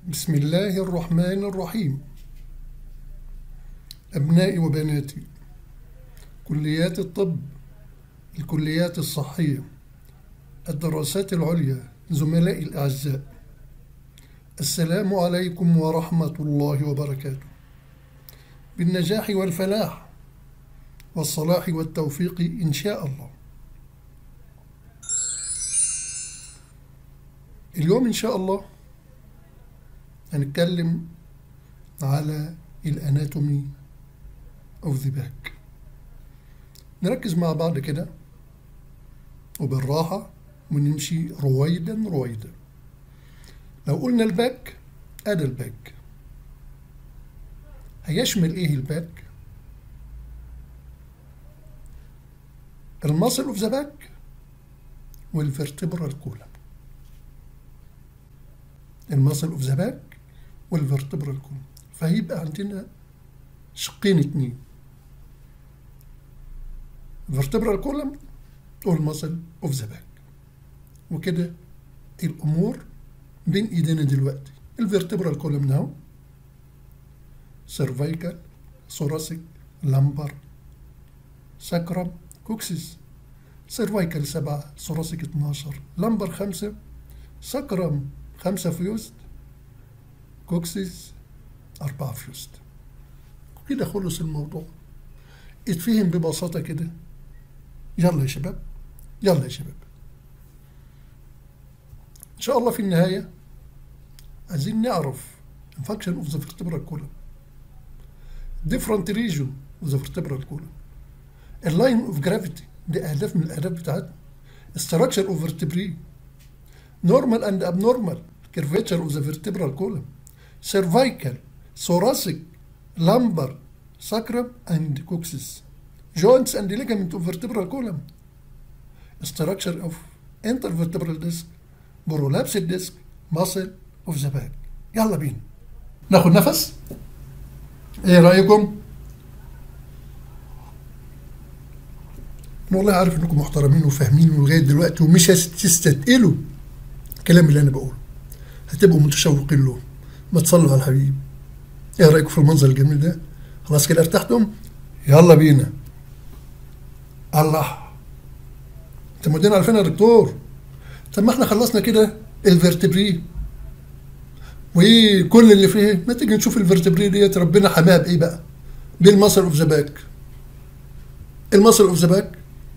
بسم الله الرحمن الرحيم أبنائي وبناتي كليات الطب الكليات الصحية الدراسات العليا زملائي الأعزاء السلام عليكم ورحمة الله وبركاته بالنجاح والفلاح والصلاح والتوفيق إن شاء الله اليوم إن شاء الله هنتكلم على الاناتومي اوف ذا باك نركز مع بعض كده وبالراحة ونمشي رويدا رويدا لو قلنا الباك ادي الباك هيشمل ايه الباك المصل اوف ذا باك والفرتبرال كولم المصل اوف ذا باك والفرتبرال كولم فهيبقى عندنا شقين اتنين الفرتبرال كولم والمصل اوف ذا باك وكده الامور بين ايدينا دلوقتي الفرتبرال كولم ناو سيرفيكال ثوراسيك لامبر ساكرم كوكسيس سيرفيكال سبعة ثوراسيك 12 لامبر خمسة ساكرم خمسة فيوست كوكسيس أربعة فيوست كده خلص الموضوع اتفهم ببساطة كده يلا يا شباب يلا يا شباب إن شاء الله في النهاية عايزين نعرف function of the vertebral column different region of the vertebral column a line of gravity دي أهداف من الأهداف بتاعتنا structure of vertebrae normal and abnormal curvature of the vertebral column cervical thoracic lumbar sacrum and coccyx joints and ligament of vertebral column structure of intervertebral disc prolapsed disc muscle of the back يلا بينا ناخد نفس ايه رايكم والله عارف انكم محترمين وفاهمين لغايه دلوقتي ومش هتستثقلوا الكلام اللي انا بقوله هتبقوا متشوقين له ما تصلوا على الحبيب ايه رايكم في المنظر الجميل ده خلاص كده ارتحتم يلا بينا الله انت مودينا على فين يا دكتور طب ما احنا خلصنا كده الفرتبري وكل اللي فيه ما تيجي نشوف الفرتبري ديت ربنا حماها بايه بقى بالمصل اوف ذا باك المصل اوف ذا باك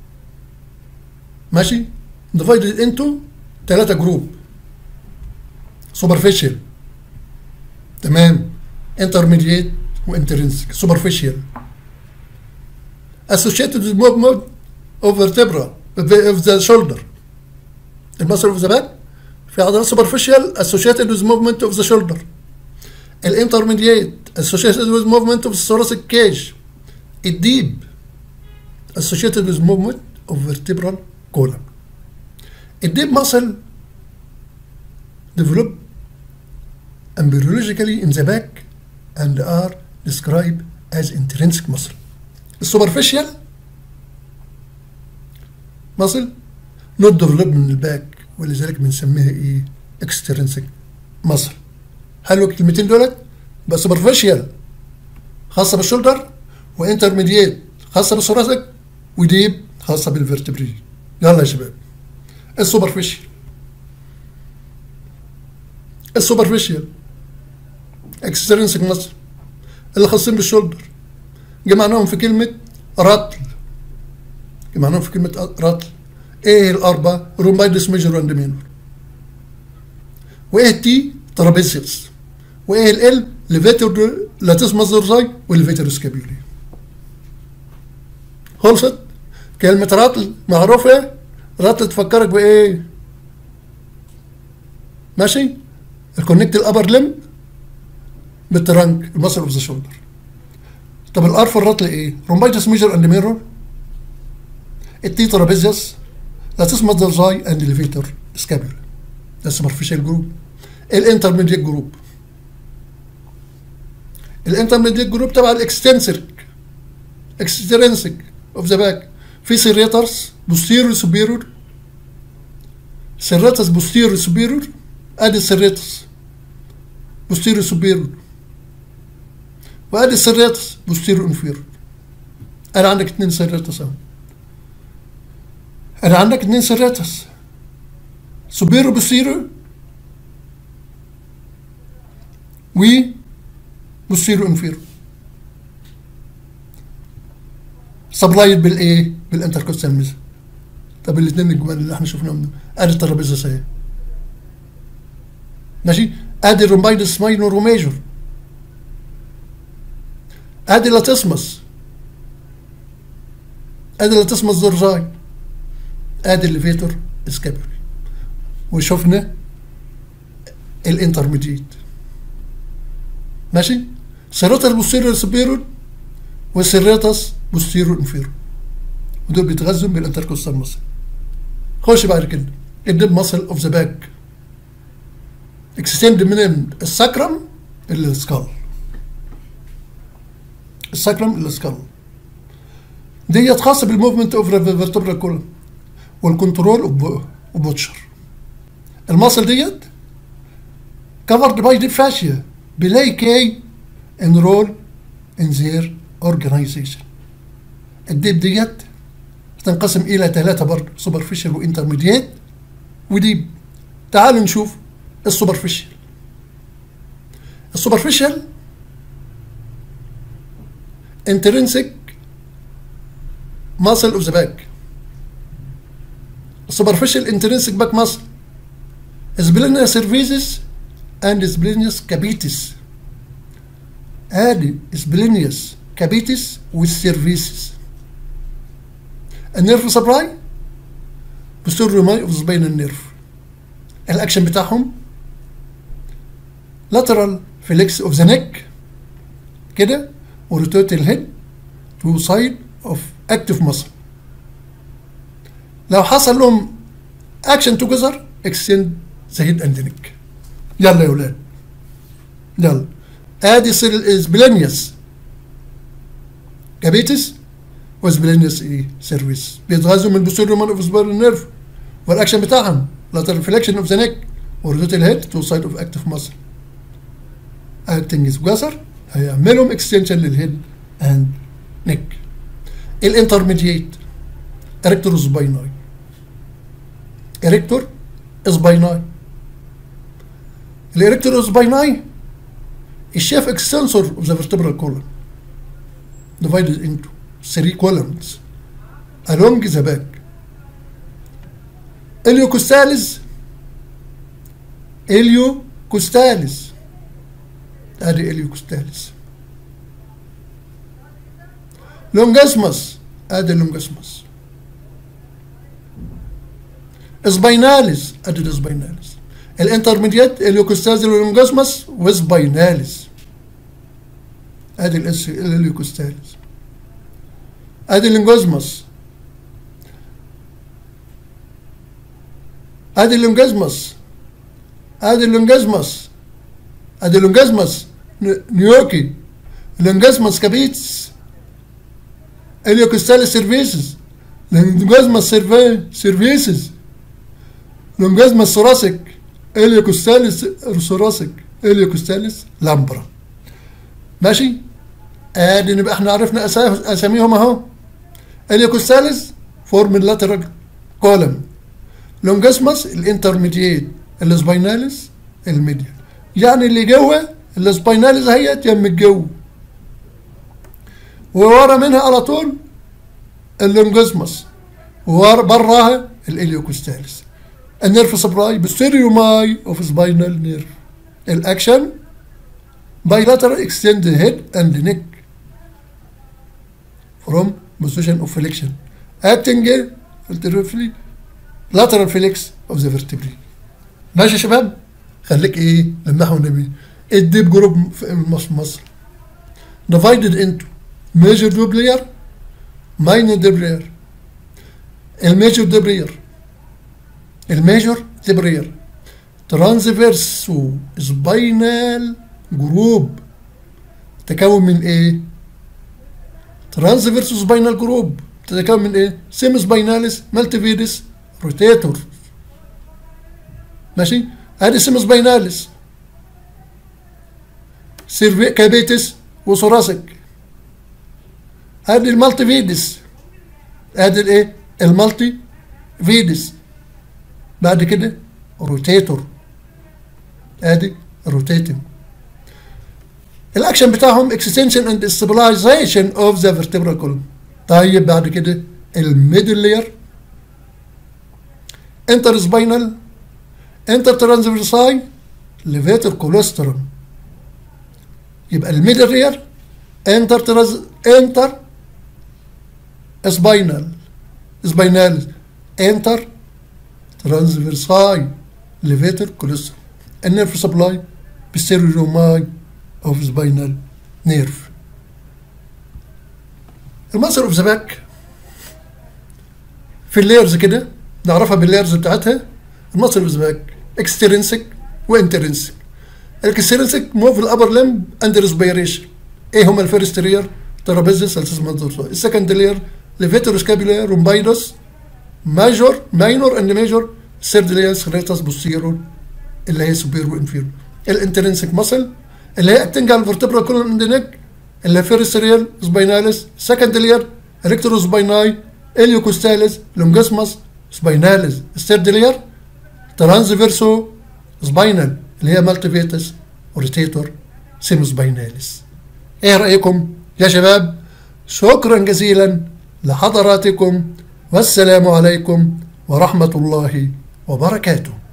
ماشي ديفايدد انتو ثلاثة جروب سوبرفيشال تمام انترميديت وانترنسك سوبرفيشال associated with movement of vertebra of the shoulder المصل اوف ذا باك في عضلات سوبرفيشال associated with movement of the shoulder الانترميديت associated with movement of the thoracic cage الديب associated with movement of vertebral column الديب muscle develop embryologically in the back and are described as intrinsic muscle. السوبرفيشال muscle not developed من الباك ولذلك بنسميها ايه extrinsic muscle. حلو الكلمتين دولت بقى سوبرفيشال خاصة بالشولدر وانترميديت خاصة بالثوراسيك وديب خاصة بالفرتبري. يلا يا شباب السوبرفيشال السوبرفيشال اكسترنسك مصر اللي خاصين بالشولدر جمعناهم في كلمة رطل جمعناهم في كلمة رطل ايه الأربعة رومبايدس ميجر اند مينور وايه التي ترابيزيوس وايه ال ليفيتر لاتيس مازورزاي والليفيتر سكابيولي خلصت كلمة رطل معروفة رطل تفكرك بإيه ماشي الكونكت الابر لم بالترنك المصل اوف ذا شولدر طب الار في الرطل ايه؟ رومبايتس ميجر اند ميرور التي ترابيزيوس لاتس مادر زاي اند ليفيتر سكابيولا ده السوبرفيشال جروب الانترميديت جروب الانترميديت جروب تبع الاكستنسك اكسترنسك اوف ذا باك في سيريترز بوستيريور سوبيريور سيريترز بوستيريور سوبيريور ادي السيريترز بوستيريو سوبيريور وادي السريتس بوستيريو انفيريور انا عندك اتنين سريتس اهو انا عندك اتنين سريتس سوبيريور بوستيريور و بوستيريو انفيريور سبلايد بالايه بالانتركوستال ميزا طب الاثنين الجمال اللي احنا شفناهم دول ادي الترابيزه سهي ماشي ادي الرومبايدس ماينور وميجور ادي لاتسمس ادي لاتسمس دورزاي ادي الليفيتور اسكابولي وشفنا الانترميديت ماشي سيراتس بوستيريور سوبيريور والسيراتس بوستيريور انفيريور ودول بيتغذوا بالانتركوستال مصل خش بعد كده الدب مصل اوف ذا باك اكستند من الساكرم للسكال الساكرم للسكال ديت خاصه بالموفمنت اوف فيرتبرال كولم والكنترول اوف بوتشر المصل ديت covered by the fascia play key in role in their organization الديب ديت تنقسم الى ثلاثه برضه سوبرفيشال وانترميديت وديب تعالوا نشوف السوبرفيشال السوبرفيشال intrinsic muscle of the back superficial intrinsic back muscle splenius cervicis and splenius capitis ادي splenius capitis والcervicis النيرف سبلاي posterior ماي اوف spinal نيرف الاكشن بتاعهم lateral flex of the neck كده وروتيت الهيد to side of active muscle لو حصل لهم اكشن توجذر extend the head and neck يلا يا ولاد يلا ادي سبلينيوس كابيتس وسبلينيوس ايه سيرفيس بيتغذوا من بوستيريور مان اوف سبايرال نيرف والاكشن بتاعهم lateral flexion of the neck وروتيت الهيد to side of active muscle acting together هيعملهم اكستنشن للهيد اند نيك الانترميديت اريكتور سبايناي اريكتور سبايناي الاريكتور سبايناي الشاف extensor of the vertebral column divided into three columns along the back اليوكوستاليز اليوكوستاليز ادي اليوكوستاليس لونجاسمس ادي لونجاسمس سبايناليس ادي السبايناليس الانترميديات اليوكوستاليس واللونجاسمس وسبايناليس ادي الاس اليوكوستاليس ادي اللونجاسمس ادي اللونجاسمس ادي اللونجاسمس ادي لونجازماس نيوكي لونجازماس كابيتس اليوكوستاليس سيرفيسز لونجازماس سيرفيسز لونجازماس ثوراسيك اليوكوستاليس ثوراسيك اليوكوستاليس لامبرا ماشي ادي نبقى احنا عرفنا اساميهم اهو اليوكوستاليس فورم اللاترال كولم لونجاسماس الانترميديت السبايناليس الميديال يعني اللي جوه السبايناليز هي يم الجو وورا منها على طول اللونجزمس وورا براها الاليوكوستاليس النيرف سبراي بستيريو ماي اوف سباينال نيرف الاكشن bilateral extend the head and the neck from position of flexion acting alternatively lateral flex of the vertebrae ماشي يا شباب خليك ايه للنحو النبي الديب جروب في مصر مصر divided into major دوبلير minor دوبلير الميجور دوبلير الميجور دوبلير ترانسفيرس سباينال جروب تكون من ايه ترانسفيرس سباينال جروب تتكون من ايه سيم سبايناليس مالتيفيدس روتيتور ماشي ادي سيم سبايناليس سيرفي كابيتس وثوراسيك هذه المالتي فيدس ادي الايه المالتي فيدس بعد كده روتيتور ادي روتيتنج الاكشن بتاعهم اكستنشن اند stabilization اوف ذا vertebral column طيب بعد كده الميدل لير انتر سباينال انتر ترانسفيرساي ليفيتر كوليسترول يبقى الميدل لير انتر ترانز انتر سباينال سباينال انتر ترانسفيرساي ليفيتر كوليسترول النيرف سبلاي بالسيروجوماي اوف سباينال نيرف المصر اوف ذا باك في اللايرز كده نعرفها باللايرز بتاعتها المصر اوف ذا باك اكسترنسك وانترنسك الاكسترنسك موف الابر لمب اند ريسبيريشن ايه هما الفيرست لير ترابيزس سلسس منظور السكند لير ليفيتور سكابيلا رومبايدوس ماجور ماينور اند ميجور الثيرد لير سكريتاس بوستيرور اللي هي سوبير وانفيرور الانترنسك ماسل اللي هي اكتنج على الفرتبرا كولوم اند نيك اللي هي فيرست لير سبايناليس سكند لير ريكتورو سبايناي اليوكوستاليس لونجسماس سبايناليس الثيرد لير ترانسفيرسو سباينال اللي هي مالتيفيتس اوريتيتور سيمو سبايناليس ايه رايكم يا شباب شكرا جزيلا لحضراتكم والسلام عليكم ورحمه الله وبركاته